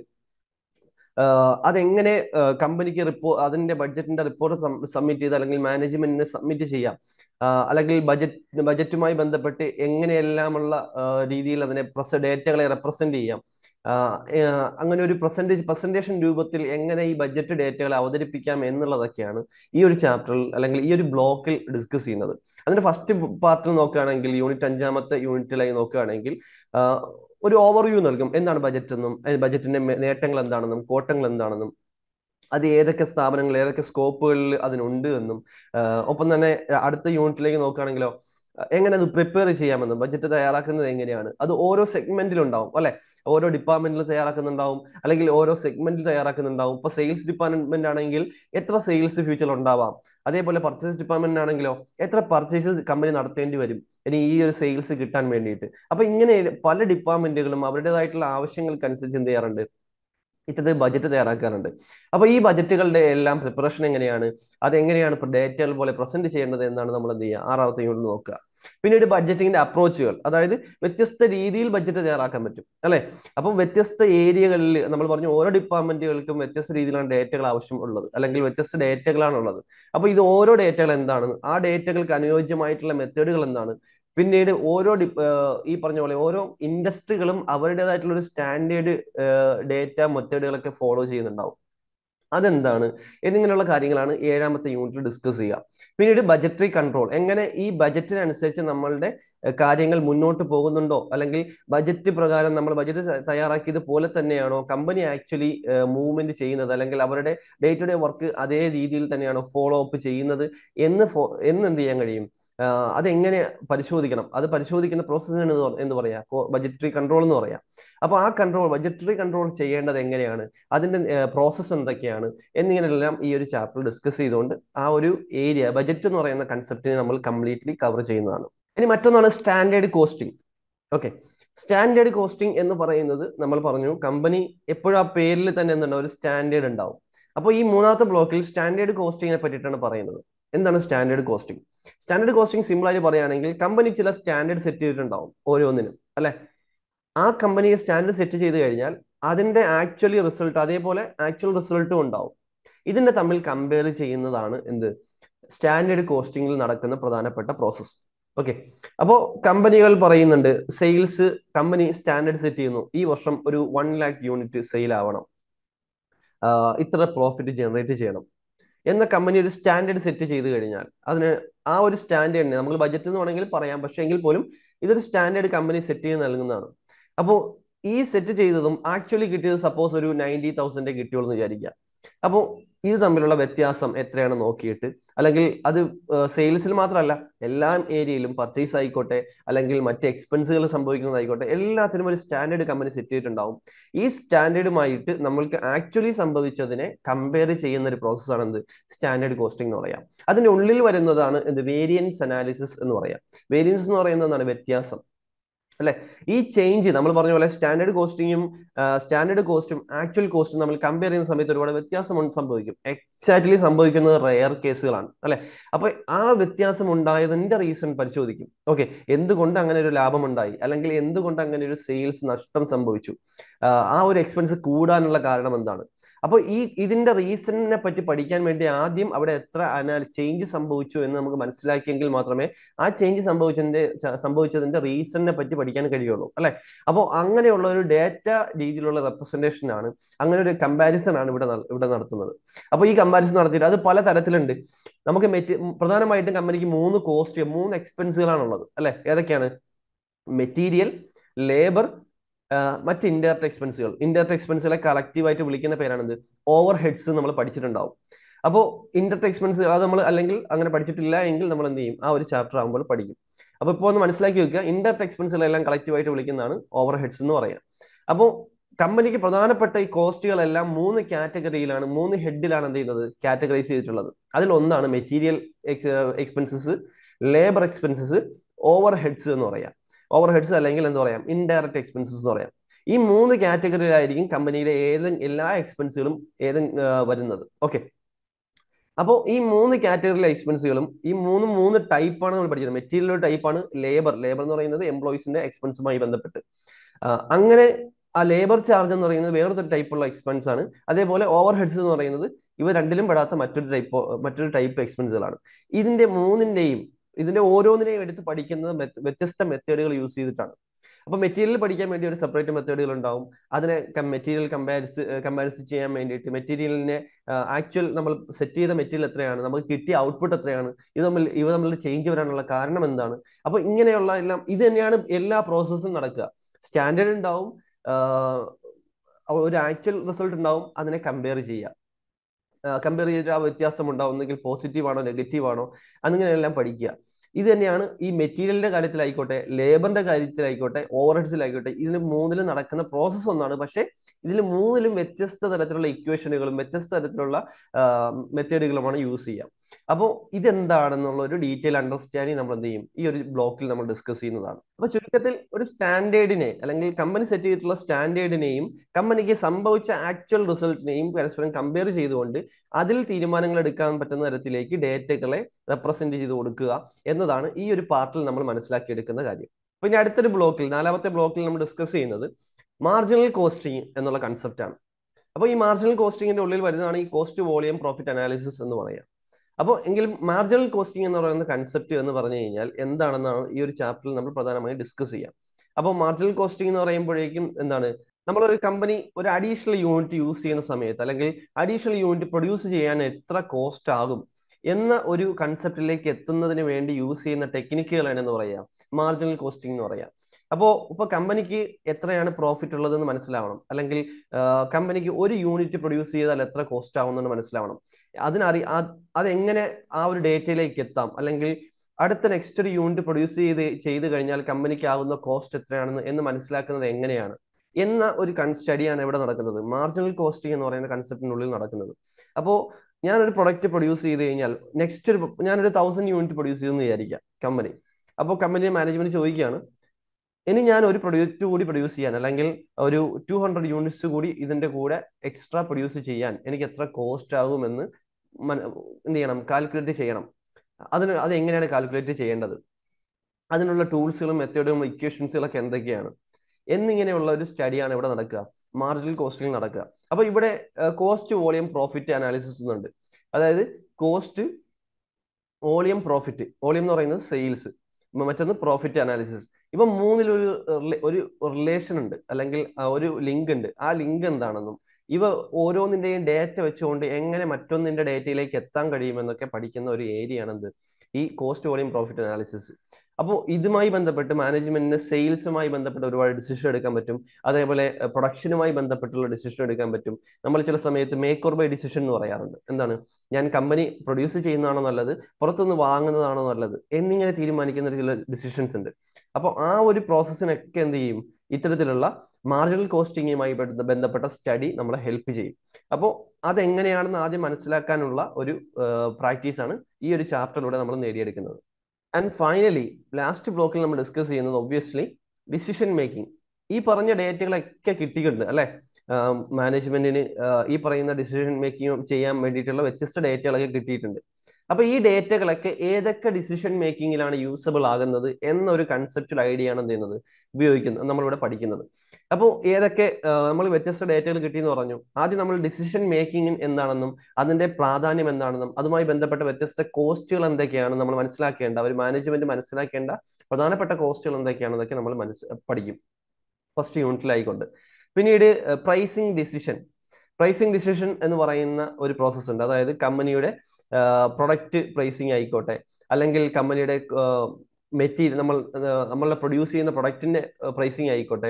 ആഹ് അതെങ്ങനെ കമ്പനിക്ക് റിപ്പോ അതിന്റെ ബഡ്ജറ്റിന്റെ റിപ്പോർട്ട് സബ്മിറ്റ് ചെയ്ത് അല്ലെങ്കിൽ മാനേജ്മെന്റിന് സബ്മിറ്റ് ചെയ്യാം ആഹ് അല്ലെങ്കിൽ ബജറ്റ് ബജറ്റുമായി ബന്ധപ്പെട്ട് എങ്ങനെയെല്ലാമുള്ള ആഹ് രീതിയിൽ അതിനെ പ്രസ ഡേറ്റകളെ റെപ്രസെന്റ് ചെയ്യാം ആഹ് ഏഹ് അങ്ങനെ ഒരു പ്രസന്റേജ് പ്രസന്റേഷൻ രൂപത്തിൽ എങ്ങനെ ഈ ബഡ്ജറ്റ് ഡേറ്റകളെ അവതരിപ്പിക്കാം എന്നുള്ളതൊക്കെയാണ് ഈ ഒരു ചാപ്റ്ററിൽ അല്ലെങ്കിൽ ഈ ഒരു ബ്ലോക്കിൽ ഡിസ്കസ് ചെയ്യുന്നത് അതിന്റെ ഫസ്റ്റ് പാർട്ട് നോക്കുകയാണെങ്കിൽ യൂണിറ്റ് അഞ്ചാമത്തെ യൂണിറ്റിലായി നോക്കുകയാണെങ്കിൽ ആഹ് ഒരു ഓവർവ്യൂ നൽകും എന്താണ് ബജറ്റ് എന്നും ബജറ്റിന്റെ നേട്ടങ്ങൾ എന്താണെന്നും കോട്ടങ്ങൾ എന്താണെന്നും അത് ഏതൊക്കെ സ്ഥാപനങ്ങൾ ഏതൊക്കെ സ്കോപ്പുകളിൽ അതിനുണ്ട് എന്നും ആഹ് ഒപ്പം തന്നെ അടുത്ത യൂണിറ്റിലേക്ക് നോക്കുകയാണെങ്കിലോ അഹ് എങ്ങനെ അത് പ്രിപ്പയർ ചെയ്യാമെന്നും ബജറ്റ് തയ്യാറാക്കുന്നത് എങ്ങനെയാണ് അത് ഓരോ സെഗ്മെന്റിലുണ്ടാവും അല്ലെ ഓരോ ഡിപ്പാർട്ട്മെന്റിൽ തയ്യാറാക്കുന്നുണ്ടാവും അല്ലെങ്കിൽ ഓരോ സെഗ്മെന്റിൽ തയ്യാറാക്കുന്നുണ്ടാവും ഇപ്പൊ സെയിൽസ് ഡിപ്പാർട്ട്മെന്റ് ആണെങ്കിൽ എത്ര സെയിൽസ് ഫ്യൂച്ചറിൽ ഉണ്ടാവാം അതേപോലെ പർച്ചേസ് ഡിപ്പാർട്ട്മെന്റ് ആണെങ്കിലോ എത്ര പർച്ചേസസ് കമ്പനി നടത്തേണ്ടി വരും ഇനി ഈ ഒരു സെയിൽസ് കിട്ടാൻ വേണ്ടിയിട്ട് അപ്പൊ ഇങ്ങനെ പല ഡിപ്പാർട്ട്മെന്റുകളും അവരുടേതായിട്ടുള്ള ആവശ്യങ്ങൾക്കനുസരിച്ച് എന്ത് ചെയ്യാറുണ്ട് ഇത്തരത്തിൽ ബജറ്റ് തയ്യാറാക്കാറുണ്ട് അപ്പൊ ഈ ബജറ്റുകളുടെ എല്ലാം പ്രിപ്പറേഷൻ എങ്ങനെയാണ് അതെങ്ങനെയാണ് ഇപ്പൊ ഡേറ്റകൾ പോലെ പ്രസന്റ് ചെയ്യേണ്ടത് എന്നാണ് നമ്മൾ എന്ത് ചെയ്യുക ആറാമത്തെ യൂണിറ്റ് നോക്കുക പിന്നീട് ബഡ്ജറ്റിംഗിന്റെ അപ്രോച്ചുകൾ അതായത് വ്യത്യസ്ത രീതിയിൽ ബഡ്ജറ്റ് തയ്യാറാക്കാൻ പറ്റും അല്ലെ അപ്പം വ്യത്യസ്ത ഏരിയകളിൽ നമ്മൾ പറഞ്ഞു ഓരോ ഡിപ്പാർട്ട്മെന്റുകൾക്കും വ്യത്യസ്ത രീതിയിലാണ് ഡേറ്റകൾ ആവശ്യമുള്ളത് അല്ലെങ്കിൽ വ്യത്യസ്ത ഡേറ്റകളാണ് ഉള്ളത് അപ്പൊ ഇത് ഓരോ ഡേറ്റകൾ എന്താണ് ആ ഡേറ്റകൾക്ക് അനുയോജ്യമായിട്ടുള്ള മെത്തേഡുകൾ എന്താണ് പിന്നീട് ഓരോ ഡി- ഏഹ് ഈ പറഞ്ഞ പോലെ ഓരോ ഇൻഡസ്ട്രികളും അവരുടേതായിട്ടുള്ള ഒരു സ്റ്റാൻഡേർഡ് ഡേറ്റ മെത്തേഡുകളൊക്കെ ഫോളോ ചെയ്യുന്നുണ്ടാവും അതെന്താണ് എന്നിങ്ങനെയുള്ള കാര്യങ്ങളാണ് ഏഴാമത്തെ യൂണിറ്റിൽ ഡിസ്കസ് ചെയ്യുക പിന്നീട് ബജറ്ററി കൺട്രോൾ എങ്ങനെ ഈ ബജറ്റിനനുസരിച്ച് നമ്മളുടെ ഏഹ്, കാര്യങ്ങൾ മുന്നോട്ട് പോകുന്നുണ്ടോ അല്ലെങ്കിൽ ബജറ്റ് പ്രകാരം നമ്മൾ ബജറ്റ് തയ്യാറാക്കിയത് പോലെ തന്നെയാണോ കമ്പനി ആക്ച്വലി മൂവ്മെന്റ് ചെയ്യുന്നത് അല്ലെങ്കിൽ അവരുടെ ഡേ ടു ഡേ വർക്ക് അതേ രീതിയിൽ തന്നെയാണോ ഫോളോ അപ്പ് ചെയ്യുന്നത് എന്ന് ഫോ എന്ന് എന്ത് ചെയ്യാൻ കഴിയും ആഹ് അതെങ്ങനെ പരിശോധിക്കണം അത് പരിശോധിക്കുന്ന പ്രോസസ്സിനാണ് എന്ന് പറ- എന്ന് പറയാ ബജറ്ററി കൺട്രോൾ എന്ന് പറയാം അപ്പൊ ആ കൺട്രോൾ ബജറ്ററി കൺട്രോൾ ചെയ്യേണ്ടത് എങ്ങനെയാണ് അതിന്റെ പ്രോസസ്സ് എന്തൊക്കെയാണ് എന്നിങ്ങനെയെല്ലാം ഈ ഒരു ചാപ്റ്റർ ഡിസ്കസ് ചെയ്തുകൊണ്ട് ആ ഒരു ഏരിയ ബജറ്റ് എന്ന് പറയുന്ന കൺസെപ്റ്റിനെ നമ്മൾ കംപ്ലീറ്റ്ലി കവർ ചെയ്യുന്നതാണ് ഇനി മറ്റൊന്നാണ് standard costing okay standard costing എന്ന് പറയുന്നത് നമ്മൾ പറഞ്ഞു കമ്പനി എപ്പോഴും ആ പേരിൽ തന്നെ എന്തുണ്ടാവും ഒരു സ്റ്റാൻഡേർഡ് ഉണ്ടാവും അപ്പോൾ ഈ മൂന്നാമത്തെ ബ്ലോക്കിൽ സ്റ്റാൻഡേർഡ് കോസ്റ്റിങ്ങിനെ പറ്റിയിട്ടാണ് പറയുന്നത് എന്താണ് standard costing standard costing simple ആയിട്ട് പറയുകയാണെങ്കിൽ കമ്പനി ചില സ്റ്റാൻഡേർഡ് സെറ്റ് ചെയ്തിട്ടുണ്ടാവും ഓരോന്നിനും അല്ലെ ആ കമ്പനി സ്റ്റാൻഡേർഡ് സെറ്റ് ചെയ്ത് കഴിഞ്ഞാൽ അതിന്റെ ആക്ച്വലി റിസൾട്ട് അതേപോലെ ആക്ച്വൽ റിസൾട്ടും ഉണ്ടാവും ഇതിനെ തമ്മിൽ കമ്പയർ ചെയ്യുന്നതാണ് എന്ത് സ്റ്റാൻഡേർഡ് കോസ്റ്റിംഗിൽ നടക്കുന്ന പ്രധാനപ്പെട്ട പ്രോസസ്സ് ഓക്കെ അപ്പോൾ കമ്പനികൾ പറയുന്നുണ്ട് സെയിൽസ് കമ്പനി സ്റ്റാൻഡേർഡ് സെറ്റ് ചെയ്യുന്നു ഈ വർഷം ഒരു വൺ ലാക്ക് യൂണിറ്റ് സെയിൽ ആവണം ആഹ് ഇത്ര പ്രോഫിറ്റ് ജനറേറ്റ് ചെയ്യണം എന്ന കമ്പനി ഒരു സ്റ്റാൻഡേർഡ് സെറ്റ് ചെയ്ത് കഴിഞ്ഞാൽ അതിന് ആ ഒരു സ്റ്റാൻഡേർഡിന് നമ്മൾ ബജറ്റ് എന്ന് വേണമെങ്കിൽ പറയാം പക്ഷേ എങ്കിൽ പോലും ഇതൊരു സ്റ്റാൻഡേർഡ് കമ്പനി സെറ്റ് ചെയ്ത് നൽകുന്നതാണ് അപ്പോൾ ഈ സെറ്റ് ചെയ്തതും ആക്ച്വലി കിട്ടിയത് സപ്പോസ് ഒരു നയൻറ്റി തൗസൻഡേ കിട്ടിയുള്ളൂ എന്ന് വിചാരിക്കുക അപ്പോൾ ഇത് തമ്മിലുള്ള വ്യത്യാസം എത്രയാണ് നോക്കിയിട്ട് അല്ലെങ്കിൽ അത് സെയിൽസിൽ മാത്രമല്ല എല്ലാ ഏരിയയിലും പർച്ചേസ് ആയിക്കോട്ടെ അല്ലെങ്കിൽ മറ്റ് എക്സ്പെൻസുകൾ സംഭവിക്കുന്നതായിക്കോട്ടെ എല്ലാത്തിനും ഒരു സ്റ്റാൻഡേർഡ് കമ്പനി സെറ്റ് ചെയ്തിട്ടുണ്ടാവും ഈ സ്റ്റാൻഡേർഡുമായിട്ട് നമ്മൾക്ക് ആക്ച്വലി സംഭവിച്ചതിനെ കമ്പയർ ചെയ്യുന്ന ഒരു പ്രോസസ്സാണ് എന്ത് സ്റ്റാൻഡേർഡ് കോസ്റ്റിംഗ് എന്ന് പറയാം അതിന്റെ ഉള്ളിൽ വരുന്നതാണ് എന്ത് വേരിയൻസ് അനാലിസിസ് എന്ന് പറയാം വേരിയൻസ് എന്ന് പറയുന്നത് എന്താണ് വ്യത്യാസം അല്ലെ ഈ ചേഞ്ച് നമ്മൾ പറഞ്ഞ പോലെ സ്റ്റാൻഡേർഡ് കോസ്റ്റിങ്ങും സ്റ്റാൻഡേർഡ് കോസ്റ്റും ആക്ച്വൽ കോസ്റ്റും നമ്മൾ കമ്പയർ ചെയ്യുന്ന സമയത്ത് ഒരുപാട് വ്യത്യാസം സംഭവിക്കും എക്സാക്ട്ലി സംഭവിക്കുന്നത് റെയർ കേസുകളാണ് അല്ലെ അപ്പൊ ആ വ്യത്യാസം ഉണ്ടായതിന്റെ റീസൺ പരിശോധിക്കും ഓക്കെ എന്തുകൊണ്ട് അങ്ങനെ ഒരു ലാഭം ഉണ്ടായി അല്ലെങ്കിൽ എന്തുകൊണ്ട് അങ്ങനെ ഒരു സെയിൽസ് നഷ്ടം സംഭവിച്ചു ആ ഒരു എക്സ്പെൻസ് കൂടാനുള്ള കാരണം എന്താണ് അപ്പോൾ ഈ ഇതിന്റെ റീസണിനെ പറ്റി പഠിക്കാൻ വേണ്ടി ആദ്യം അവിടെ എത്ര അനാലി ചേഞ്ച് സംഭവിച്ചു എന്ന് നമുക്ക് മനസ്സിലാക്കിയെങ്കിൽ മാത്രമേ ആ ചേഞ്ച് സംഭവിച്ചതിന്റെ സംഭവിച്ചതിന്റെ റീസണിനെ പറ്റി പഠിക്കാൻ കഴിയുള്ളൂ അല്ലെ അപ്പോൾ അങ്ങനെയുള്ള ഒരു ഡേറ്റ രീതിയിലുള്ള റെപ്രസെന്റേഷൻ ആണ് അങ്ങനെ ഒരു കമ്പാരിസൺ ആണ് ഇവിടെ ഇവിടെ നടത്തുന്നത് അപ്പോൾ ഈ കമ്പാരിസൺ നടത്തിയിട്ട് അത് പല തരത്തിലുണ്ട് നമുക്ക് മെറ്റി പ്രധാനമായിട്ടും കമ്പനിക്ക് മൂന്ന് കോസ്റ്റ് മൂന്ന് എക്സ്പെൻസുകളാണുള്ളത് അല്ലെ ഏതൊക്കെയാണ് മെറ്റീരിയൽ ലേബർ മറ്റ് ഇൻഡയറക്ട് എക്സ്പെൻസുകൾ ഇൻഡയറക്ട് എക്സ്പെൻസുകളെ കളക്റ്റീവായിട്ട് വിളിക്കുന്ന പേരാണിത് ഓവർ ഹെഡ്സ് നമ്മൾ പഠിച്ചിട്ടുണ്ടാവും അപ്പോൾ ഇൻഡയറക്ട് എക്സ്പെൻസ് അത് നമ്മൾ അല്ലെങ്കിൽ അങ്ങനെ പഠിച്ചിട്ടില്ല എങ്കിൽ നമ്മൾ എന്ത് ചെയ്യും ആ ഒരു ചാപ്റ്റർ ആകുമ്പോൾ പഠിക്കും അപ്പോൾ ഇപ്പോൾ ഒന്ന് മനസ്സിലാക്കി വെക്കുക ഇൻഡയറക്ട് എക്സ്പെൻസുകളെല്ലാം കളക്റ്റീവായിട്ട് വിളിക്കുന്നതാണ് ഓവർ ഹെഡ്സ് എന്ന് പറയാം അപ്പോൾ കമ്പനിക്ക് പ്രധാനപ്പെട്ട ഈ കോസ്റ്റുകളെല്ലാം മൂന്ന് കാറ്റഗറിയിലാണ് മൂന്ന് ഹെഡിലാണ് എന്ത് ചെയ്യുന്നത് കാറ്റഗറൈസ് ചെയ്തിട്ടുള്ളത് അതിൽ ഒന്നാണ് material expenses labour expenses overheads എന്ന് പറയാം ഓവർ ഹെഡ്സ് അല്ലെങ്കിൽ എന്താ പറയാം ഇൻഡയറക്റ്റ് എക്സ്പെൻസസ് എന്ന് പറയാം ഈ മൂന്ന് കാറ്റഗറിയിലായിരിക്കും കമ്പനിയുടെ ഏത് എല്ലാ എക്സ്പെൻസുകളും ഏത് വരുന്നത് ഓക്കെ അപ്പോൾ ഈ മൂന്ന് കാറ്റഗറിയിലെ എക്സ്പെൻസുകളും ഈ മൂന്ന് മൂന്ന് ടൈപ്പാണ് നമ്മൾ പഠിച്ചത് മെറ്റീരിയൽ ടൈപ്പാണ് ലേബർ ലേബർ എന്ന് പറയുന്നത് എംപ്ലോയീസിന്റെ എക്സ്പെൻസുമായി ബന്ധപ്പെട്ട് അങ്ങനെ ആ ലേബർ ചാർജ് എന്ന് പറയുന്നത് വേറൊരു ടൈപ്പുള്ള എക്സ്പെൻസ് ആണ് അതേപോലെ ഓവർ ഹെഡ്സ് എന്ന് പറയുന്നത് ഇവ രണ്ടിലും പെടാത്ത മറ്റൊരു ടൈപ്പ് മറ്റൊരു ടൈപ്പ് എക്സ്പെൻസുകളാണ് ഇതിന്റെ മൂന്നിന്റെയും ഇതിന്റെ ഓരോന്നിനെയും എടുത്ത് പഠിക്കുന്നത് വ്യത്യസ്ത മെത്തേഡുകൾ യൂസ് ചെയ്തിട്ടാണ് അപ്പൊ മെറ്റീരിയൽ പഠിക്കാൻ വേണ്ടി ഒരു സെപ്പറേറ്റ് മെത്തേഡുകൾ ഉണ്ടാവും അതിനെ മെറ്റീരിയൽ കമ്പാരിസ് കമ്പാരിസ് ചെയ്യാൻ വേണ്ടിയിട്ട് മെറ്റീരിയലിനെ ആക്ച്വൽ നമ്മൾ സെറ്റ് ചെയ്ത മെറ്റീരിയൽ എത്രയാണ് നമുക്ക് കിട്ടിയ ഔട്ട്പുട്ട് എത്രയാണ് ഇത് തമ്മിൽ ഇവ തമ്മിൽ ചേഞ്ച് വരാനുള്ള കാരണം എന്താണ് അപ്പൊ ഇങ്ങനെയുള്ള എല്ലാം ഇത് തന്നെയാണ് എല്ലാ പ്രോസസ്സും നടക്കുക സ്റ്റാൻഡേർഡ് ഉണ്ടാവും ഒരു ആക്ച്വൽ റിസൾട്ട് ഉണ്ടാവും അതിനെ കമ്പയർ ചെയ്യുക കമ്പയർ ചെയ്തിട്ട് ആ വ്യത്യാസം ഉണ്ടാവും ഒന്നെങ്കിൽ പോസിറ്റീവ് ആണോ നെഗറ്റീവ് ആണോ അങ്ങനെയെല്ലാം പഠിക്കുക ഇത് തന്നെയാണ് ഈ മെറ്റീരിയലിന്റെ കാര്യത്തിലായിക്കോട്ടെ ലേബറിന്റെ കാര്യത്തിലായിക്കോട്ടെ ഓവർ ഹെഡ്സിലായിക്കോട്ടെ ഇതിൽ മൂന്നിലും നടക്കുന്ന പ്രോസസ്സ് ഒന്നാണ് പക്ഷേ ഇതിൽ മൂന്നിലും വ്യത്യസ്ത തരത്തിലുള്ള ഇക്വേഷനുകളും വ്യത്യസ്ത തരത്തിലുള്ള മെത്തേഡുകളുമാണ് യൂസ് ചെയ്യുക അപ്പോൾ ഇതെന്താണെന്നുള്ള ഒരു ഡീറ്റെയിൽ അണ്ടർസ്റ്റാൻഡിങ് നമ്മൾ എന്ത് ചെയ്യും ഈ ഒരു ബ്ലോക്കിൽ നമ്മൾ ഡിസ്കസ് ചെയ്യുന്നതാണ് അപ്പൊ ചുരുക്കത്തിൽ ഒരു സ്റ്റാൻഡേർഡിനെ അല്ലെങ്കിൽ കമ്പനി സെറ്റ് ചെയ്തിട്ടുള്ള സ്റ്റാൻഡേർഡിനെയും കമ്പനിക്ക് സംഭവിച്ച ആക്ച്വൽ റിസൾട്ടിനെയും പരസ്പരം കമ്പയർ ചെയ്തുകൊണ്ട് അതിൽ തീരുമാനങ്ങൾ എടുക്കാൻ പറ്റുന്ന തരത്തിലേക്ക് ഡേറ്റകളെ റെപ്രസെന്റ് ചെയ്ത് കൊടുക്കുക എന്നതാണ് ഈ ഒരു പാർട്ടിൽ നമ്മൾ മനസ്സിലാക്കിയെടുക്കുന്ന കാര്യം അപ്പൊ ഇനി അടുത്തൊരു ബ്ലോക്കിൽ നാലാമത്തെ ബ്ലോക്കിൽ നമ്മൾ ഡിസ്കസ് ചെയ്യുന്നത് മാർജിനൽ കോസ്റ്റിംഗ് എന്നുള്ള കൺസെപ്റ്റ് ആണ് അപ്പോൾ ഈ മാർജിനൽ കോസ്റ്റിംഗിന്റെ ഉള്ളിൽ വരുന്നതാണ് ഈ കോസ്റ്റ് വോളിയം പ്രോഫിറ്റ് അനാലിസിസ് എന്ന് പറയാം അപ്പോൾ എങ്കിലും മാർജിനൽ കോസ്റ്റിംഗ് എന്ന് പറയുന്ന കൺസെപ്റ്റ് എന്ന് പറഞ്ഞു കഴിഞ്ഞാൽ എന്താണെന്നാണ് ഈ ഒരു ചാപ്റ്ററിൽ നമ്മൾ പ്രധാനമായും ഡിസ്കസ് ചെയ്യാം അപ്പോൾ മാർജിനൽ കോസ്റ്റിംഗ് എന്ന് പറയുമ്പോഴേക്കും എന്താണ് നമ്മളൊരു കമ്പനി ഒരു അഡീഷണൽ യൂണിറ്റ് യൂസ് ചെയ്യുന്ന സമയത്ത് അല്ലെങ്കിൽ അഡീഷണൽ യൂണിറ്റ് പ്രൊഡ്യൂസ് ചെയ്യാൻ എത്ര കോസ്റ്റ് ആകും എന്ന ഒരു കൺസെപ്റ്റിലേക്ക് എത്തുന്നതിന് വേണ്ടി യൂസ് ചെയ്യുന്ന ടെക്നിക്കുകളാണ് എന്ന് പറയാം മാർജിനൽ കോസ്റ്റിംഗ് എന്ന് പറയാം അപ്പോൾ ഇപ്പൊ കമ്പനിക്ക് എത്രയാണ് പ്രോഫിറ്റ് ഉള്ളതെന്ന് മനസ്സിലാവണം അല്ലെങ്കിൽ കമ്പനിക്ക് ഒരു യൂണിറ്റ് പ്രൊഡ്യൂസ് ചെയ്താൽ എത്ര കോസ്റ്റ് ആവുമെന്ന് മനസ്സിലാവണം അതിനറി അതെങ്ങനെ ആ ഒരു ഡേറ്റയിലേക്ക് എത്താം അല്ലെങ്കിൽ അടുത്ത നെക്സ്റ്റ് ഒരു യൂണിറ്റ് പ്രൊഡ്യൂസ് ചെയ്ത് ചെയ്ത് കഴിഞ്ഞാൽ കമ്പനിക്ക് ആകുന്ന കോസ്റ്റ് എത്രയാണെന്ന് എന്ന് മനസ്സിലാക്കുന്നത് എങ്ങനെയാണ് എന്ന ഒരു സ്റ്റഡിയാണ് ഇവിടെ നടക്കുന്നത് മാർജിനൽ കോസ്റ്റിംഗ് എന്ന് പറയുന്ന കൺസെപ്റ്റിനുള്ളിൽ നടക്കുന്നത് അപ്പോൾ ഞാനൊരു പ്രൊഡക്റ്റ് പ്രൊഡ്യൂസ് ചെയ്ത് കഴിഞ്ഞാൽ നെക്സ്റ്റ് ഒരു ഞാനൊരു തൗസൻഡ് യൂണിറ്റ് പ്രൊഡ്യൂസ് ചെയ്തെന്ന് വിചാരിക്കാം കമ്പനി അപ്പോൾ കമ്പനി മാനേജ്മെന്റ് ചോദിക്കുകയാണ് ഇനി ഞാൻ ഒരു പ്രൊഡക്റ്റ് കൂടി പ്രൊഡ്യൂസ് ചെയ്യാൻ അല്ലെങ്കിൽ ഒരു ടു ഹൺഡ്രഡ് യൂണിറ്റ്സ് കൂടി ഇതിന്റെ കൂടെ എക്സ്ട്രാ പ്രൊഡ്യൂസ് ചെയ്യാൻ എനിക്ക് എത്ര കോസ്റ്റ് ആകുമെന്ന് എന്ത് ചെയ്യണം കാൽക്കുലേറ്റ് ചെയ്യണം അതിന് അത് എങ്ങനെയാണ് കാൽക്കുലേറ്റ് ചെയ്യേണ്ടത് അതിനുള്ള ടൂൾസുകളും മെത്തേഡുകളും ഇക്വേഷൻസുകളൊക്കെ എന്തൊക്കെയാണ് എന്നിങ്ങനെയുള്ള ഒരു സ്റ്റഡിയാണ് ഇവിടെ നടക്കുക മാർജിനൽ കോസ്റ്റിംഗ് നടക്കുക അപ്പൊ ഇവിടെ കോസ്റ്റ് വോളിയം പ്രോഫിറ്റ് അനാലിസിസ് എന്നുണ്ട് അതായത് കോസ്റ്റ് വോളിയം പ്രോഫിറ്റ് വോളിയം എന്ന് പറയുന്നത് സെയിൽസ് മറ്റൊന്ന് പ്രോഫിറ്റ് അനാലിസിസ് ഇപ്പൊ മൂന്നിലൊരു ഒരു റിലേഷൻ ഉണ്ട് അല്ലെങ്കിൽ ഒരു ലിങ്ക് ഉണ്ട് ആ ലിങ്ക് എന്താണെന്നും ഇവ ഓരോന്നിന്റെയും ഡേറ്റ വെച്ചുകൊണ്ട് എങ്ങനെ മറ്റൊന്നിന്റെ ഡേറ്റയിലേക്ക് എത്താൻ കഴിയുമെന്നൊക്കെ പഠിക്കുന്ന ഒരു ഏരിയ ആണെന്ത് ഈ കോസ്റ്റ് വോളിയം പ്രോഫിറ്റ് അനാലിസിസ് അപ്പോൾ ഇതുമായി ബന്ധപ്പെട്ട് മാനേജ്മെന്റിന് സെയിൽസുമായി ബന്ധപ്പെട്ട് ഒരുപാട് ഡിസിഷൻ എടുക്കാൻ പറ്റും അതേപോലെ പ്രൊഡക്ഷനുമായി ബന്ധപ്പെട്ടുള്ള ഡിസിഷൻ എടുക്കാൻ പറ്റും നമ്മൾ ചില സമയത്ത് മേക്ക് ഓർ ബൈ ഡിസിഷൻ എന്ന് പറയാറുണ്ട് എന്താണ് ഞാൻ കമ്പനി പ്രൊഡ്യൂസ് ചെയ്യുന്നതാണോ നല്ലത് പുറത്തുനിന്ന് വാങ്ങുന്നതാണോ നല്ലത് എന്നിങ്ങനെ തീരുമാനിക്കുന്ന ചില ഡിസിഷൻസ് ഉണ്ട് അപ്പോൾ ആ ഒരു പ്രോസസ്സിനൊക്കെ എന്ത് ചെയ്യും ഇത്തരത്തിലുള്ള മാർജിനൽ കോസ്റ്റിങ്ങുമായി ബന്ധപ്പെട്ട സ്റ്റഡി നമ്മളെ ഹെൽപ്പ് ചെയ്യും അപ്പോൾ അതെങ്ങനെയാണെന്ന് ആദ്യം മനസ്സിലാക്കാനുള്ള ഒരു പ്രാക്ടീസ് ആണ് ഈ ഒരു ചാപ്റ്ററിലൂടെ നമ്മൾ നേടിയെടുക്കുന്നത് ആൻഡ് ഫൈനലി ലാസ്റ്റ് ബ്ലോക്കിൽ നമ്മൾ ഡിസ്കസ് ചെയ്യുന്നത് ഒബ്വിയസ്ലി ഡിസിഷൻ മേക്കിംഗ് ഈ പറഞ്ഞ ഡേറ്റകളൊക്കെ കിട്ടിയിട്ടുണ്ട് അല്ലെ മാനേജ്മെന്റിന് ഈ പറയുന്ന ഡിസിഷൻ മേക്കിംഗ് ചെയ്യാൻ വേണ്ടിയിട്ടുള്ള വ്യത്യസ്ത ഡേറ്റകളൊക്കെ കിട്ടിയിട്ടുണ്ട് അപ്പൊ ഈ ഡേറ്റകളൊക്കെ ഏതൊക്കെ ഡിസിഷൻ മേക്കിങ്ങിലാണ് യൂസബിൾ ആകുന്നത് എന്നൊരു കൺസെപ്റ്റൽ ഐഡിയ ആണ് എന്ത് ചെയ്യുന്നത് ഉപയോഗിക്കുന്നത് നമ്മളിവിടെ പഠിക്കുന്നത് അപ്പോൾ ഏതൊക്കെ നമ്മൾ വ്യത്യസ്ത ഡേറ്റകൾ കിട്ടിയെന്ന് പറഞ്ഞു ആദ്യം നമ്മൾ ഡിസിഷൻ മേക്കിംഗ് എന്താണെന്നും അതിന്റെ പ്രാധാന്യം എന്താണെന്നും അതുമായി ബന്ധപ്പെട്ട വ്യത്യസ്ത കോസ്റ്റുകൾ എന്തൊക്കെയാണ് നമ്മൾ മനസ്സിലാക്കേണ്ട ഒരു മാനേജ്മെന്റ് മനസ്സിലാക്കേണ്ട പ്രധാനപ്പെട്ട കോസ്റ്റുകൾ എന്തൊക്കെയാണെന്നൊക്കെ നമ്മൾ മനസ്സ് പഠിക്കും ഫസ്റ്റ് യൂണിറ്റിലായിക്കൊണ്ട് പിന്നീട് പ്രൈസിങ് ഡിസിഷൻ പ്രൈസിങ് ഡിസിഷൻ എന്ന് പറയുന്ന ഒരു പ്രോസസ്സ് ഉണ്ട് അതായത് കമ്പനിയുടെ പ്രൊഡക്റ്റ് പ്രൈസിങ് ആയിക്കോട്ടെ അല്ലെങ്കിൽ കമ്പനിയുടെ മെറ്റീരിയൽ നമ്മൾ നമ്മളെ പ്രൊഡ്യൂസ് ചെയ്യുന്ന പ്രൊഡക്റ്റിന്റെ പ്രൈസിങ് ആയിക്കോട്ടെ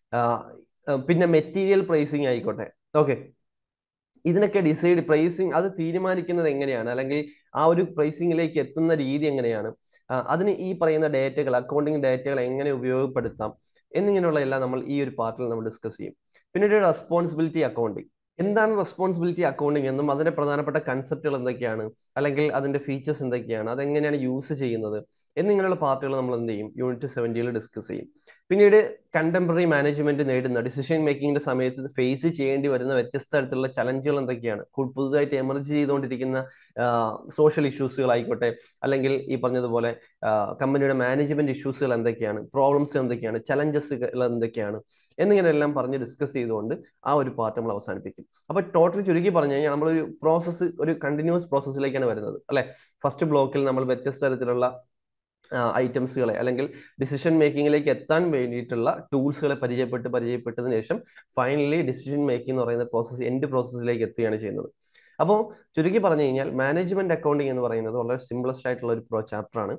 പിന്നെ മെറ്റീരിയൽ പ്രൈസിങ് ആയിക്കോട്ടെ ഓക്കെ ഇതിനൊക്കെ ഡിസൈഡ് പ്രൈസിങ് അത് തീരുമാനിക്കുന്നത് എങ്ങനെയാണ് അല്ലെങ്കിൽ ആ ഒരു പ്രൈസിങ്ങിലേക്ക് എത്തുന്ന രീതി എങ്ങനെയാണ് അതിന് ഈ പറയുന്ന ഡേറ്റകൾ അക്കൗണ്ടിങ് ഡേറ്റകൾ എങ്ങനെ ഉപയോഗപ്പെടുത്താം എന്നിങ്ങനെയുള്ള എല്ലാം നമ്മൾ ഈ ഒരു പാർട്ടിൽ നമ്മൾ ഡിസ്കസ് ചെയ്യും പിന്നീട് റെസ്പോൺസിബിലിറ്റി അക്കൗണ്ടിങ് എന്താണ് റെസ്പോൺസിബിലിറ്റി അക്കൗണ്ടിങ് എന്നും അതിന്റെ പ്രധാനപ്പെട്ട കൺസെപ്റ്റുകൾ എന്തൊക്കെയാണ് അല്ലെങ്കിൽ അതിന്റെ ഫീച്ചേഴ്സ് എന്തൊക്കെയാണ് അതെങ്ങനെയാണ് യൂസ് ചെയ്യുന്നത് എന്നിങ്ങനെയുള്ള പാർട്ടുകൾ നമ്മൾ എന്ത് ചെയ്യും യൂണിറ്റ് സെവൻറ്റിയിൽ ഡിസ്കസ് ചെയ്യും പിന്നീട് കണ്ടംപററി മാനേജ്മെന്റ് നേടുന്ന ഡിസിഷൻ മേക്കിങ്ങിന്റെ സമയത്ത് ഫേസ് ചെയ്യേണ്ടി വരുന്ന വ്യത്യസ്ത തരത്തിലുള്ള ചലഞ്ചുകൾ എന്തൊക്കെയാണ് പുതുതായിട്ട് എമർജ് ചെയ്തുകൊണ്ടിരിക്കുന്ന സോഷ്യൽ ഇഷ്യൂസുകൾ ആയിക്കോട്ടെ അല്ലെങ്കിൽ ഈ പറഞ്ഞതുപോലെ കമ്പനിയുടെ മാനേജ്മെന്റ് ഇഷ്യൂസുകൾ എന്തൊക്കെയാണ് പ്രോബ്ലംസ് എന്തൊക്കെയാണ് ചലഞ്ചസുകൾ എന്തൊക്കെയാണ് എന്നിങ്ങനെയെല്ലാം പറഞ്ഞ് ഡിസ്കസ് ചെയ്തുകൊണ്ട് ആ ഒരു പാർട്ട് നമ്മൾ അവസാനിപ്പിക്കും അപ്പൊ ടോട്ടൽ ചുരുക്കി പറഞ്ഞു കഴിഞ്ഞാൽ നമ്മളൊരു പ്രോസസ്സ് ഒരു കണ്ടിന്യൂസ് പ്രോസസ്സിലേക്കാണ് വരുന്നത് അല്ലെ ഫസ്റ്റ് ബ്ലോക്കിൽ നമ്മൾ വ്യത്യസ്ത തരത്തിലുള്ള ഐറ്റംസുകളെ അല്ലെങ്കിൽ ഡിസിഷൻ മേക്കിങ്ങിലേക്ക് എത്താൻ വേണ്ടിയിട്ടുള്ള ടൂൾസുകളെ പരിചയപ്പെട്ട് പരിചയപ്പെട്ടതിന് ശേഷം ഫൈനലി ഡിസിഷൻ മേക്കിംഗ് എന്ന് പറയുന്ന പ്രോസസ്സ് എൻഡ് പ്രോസസ്സിലേക്ക് എത്തുകയാണ് ചെയ്യുന്നത് അപ്പോൾ ചുരുക്കി പറഞ്ഞു കഴിഞ്ഞാൽ മാനേജ്മെന്റ് അക്കൗണ്ടിങ് എന്ന് പറയുന്നത് വളരെ സിംപ്ലസ്റ്റ് ആയിട്ടുള്ള ഒരു പ്രോ ചാപ്റ്റർ ആണ്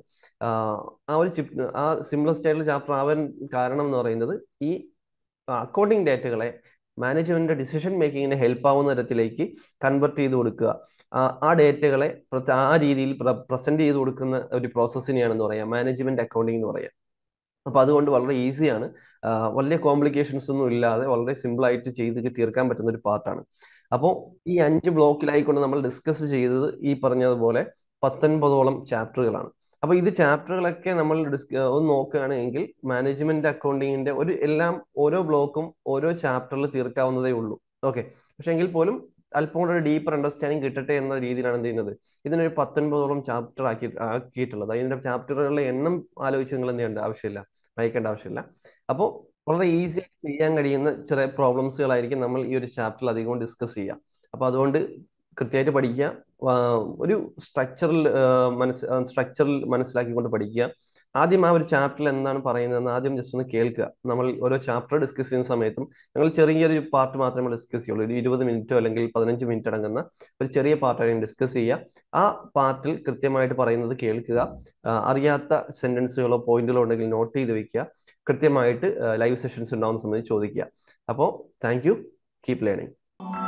ആ ഒരു ആ സിംപ്ലസ്റ്റ് ആയിട്ടുള്ള ചാപ്റ്റർ ആവാൻ കാരണം എന്ന് പറയുന്നത് ഈ അക്കൗണ്ടിങ് ഡേറ്റകളെ മാനേജ്മെന്റിന്റെ ഡിസിഷൻ മേക്കിങ്ങിന് ഹെൽപ്പ് ആവുന്ന തരത്തിലേക്ക് കൺവെർട്ട് ചെയ്ത് കൊടുക്കുക ആ ഡേറ്റകളെ ആ രീതിയിൽ പ്രസന്റ് ചെയ്ത് കൊടുക്കുന്ന ഒരു പ്രോസസ്സിനെയാണെന്ന് പറയാം മാനേജ്മെന്റ് അക്കൗണ്ടിങ് എന്ന് പറയാം അപ്പൊ അതുകൊണ്ട് വളരെ ഈസിയാണ് വലിയ കോംപ്ലിക്കേഷൻസ് ഒന്നും ഇല്ലാതെ വളരെ സിമ്പിൾ ആയിട്ട് ചെയ്ത് തീർക്കാൻ പറ്റുന്ന ഒരു പാർട്ടാണ് അപ്പോൾ ഈ അഞ്ച് ബ്ലോക്കിലായിക്കൊണ്ട് നമ്മൾ ഡിസ്കസ് ചെയ്തത് ഈ പറഞ്ഞതുപോലെ പത്തൊൻപതോളം ചാപ്റ്ററുകളാണ് അപ്പൊ ഇത് ചാപ്റ്ററുകളൊക്കെ നമ്മൾ ഡിസ്ക ഒന്ന് നോക്കുകയാണെങ്കിൽ മാനേജ്മെന്റ് അക്കൗണ്ടിങ്ങിന്റെ ഒരു എല്ലാം ഓരോ ബ്ലോക്കും ഓരോ ചാപ്റ്ററിൽ തീർക്കാവുന്നതേ ഉള്ളൂ ഓക്കെ പക്ഷെ എങ്കിൽ പോലും അല്പം കൂടെ ഒരു ഡീപ്പർ അണ്ടർസ്റ്റാൻഡിങ് കിട്ടട്ടെ എന്ന രീതിയിലാണ് എന്ത് ചെയ്യുന്നത് ഇതിനൊരു പത്തൊൻപതോളം ചാപ്റ്റർ ആക്കി ആക്കിയിട്ടുള്ളത് അതിന്റെ ചാപ്റ്ററുകളുടെ എണ്ണം ആലോചിച്ച് നിങ്ങൾ എന്ത് ചെയ്യേണ്ട ആവശ്യമില്ല വായിക്കേണ്ട ആവശ്യമില്ല അപ്പോൾ വളരെ ഈസി ആയിട്ട് ചെയ്യാൻ കഴിയുന്ന ചെറിയ പ്രോബ്ലംസുകളായിരിക്കും നമ്മൾ ഈ ഒരു ചാപ്റ്ററിൽ അധികവും ഡിസ്കസ് ചെയ്യുക അപ്പൊ അതുകൊണ്ട് കൃത്യമായിട്ട് പഠിക്കുക ഒരു സ്ട്രക്ചറിൽ മനസ് സ്ട്രക്ചറിൽ മനസ്സിലാക്കിക്കൊണ്ട് പഠിക്കുക ആദ്യം ആ ഒരു ചാപ്റ്ററിൽ എന്താണ് പറയുന്നതെന്ന് ആദ്യം ജസ്റ്റ് ഒന്ന് കേൾക്കുക നമ്മൾ ഓരോ ചാപ്റ്റർ ഡിസ്കസ് ചെയ്യുന്ന സമയത്തും ഞങ്ങൾ ചെറിയൊരു പാർട്ട് മാത്രമേ ഡിസ്കസ് ചെയ്യുള്ളൂ ഒരു ഇരുപത് മിനിറ്റോ അല്ലെങ്കിൽ പതിനഞ്ച് മിനിറ്റ് അടങ്ങുന്ന ഒരു ചെറിയ പാർട്ടായിരിക്കും ഡിസ്കസ് ചെയ്യുക ആ പാർട്ടിൽ കൃത്യമായിട്ട് പറയുന്നത് കേൾക്കുക അറിയാത്ത സെന്റൻസുകളോ പോയിന്റുകളോ ഉണ്ടെങ്കിൽ നോട്ട് ചെയ്ത് വെക്കുക കൃത്യമായിട്ട് ലൈവ് സെഷൻസ് ഉണ്ടാവുന്ന സമയത്ത് ചോദിക്കുക അപ്പോൾ താങ്ക് യു കീപ് ലേണിംഗ്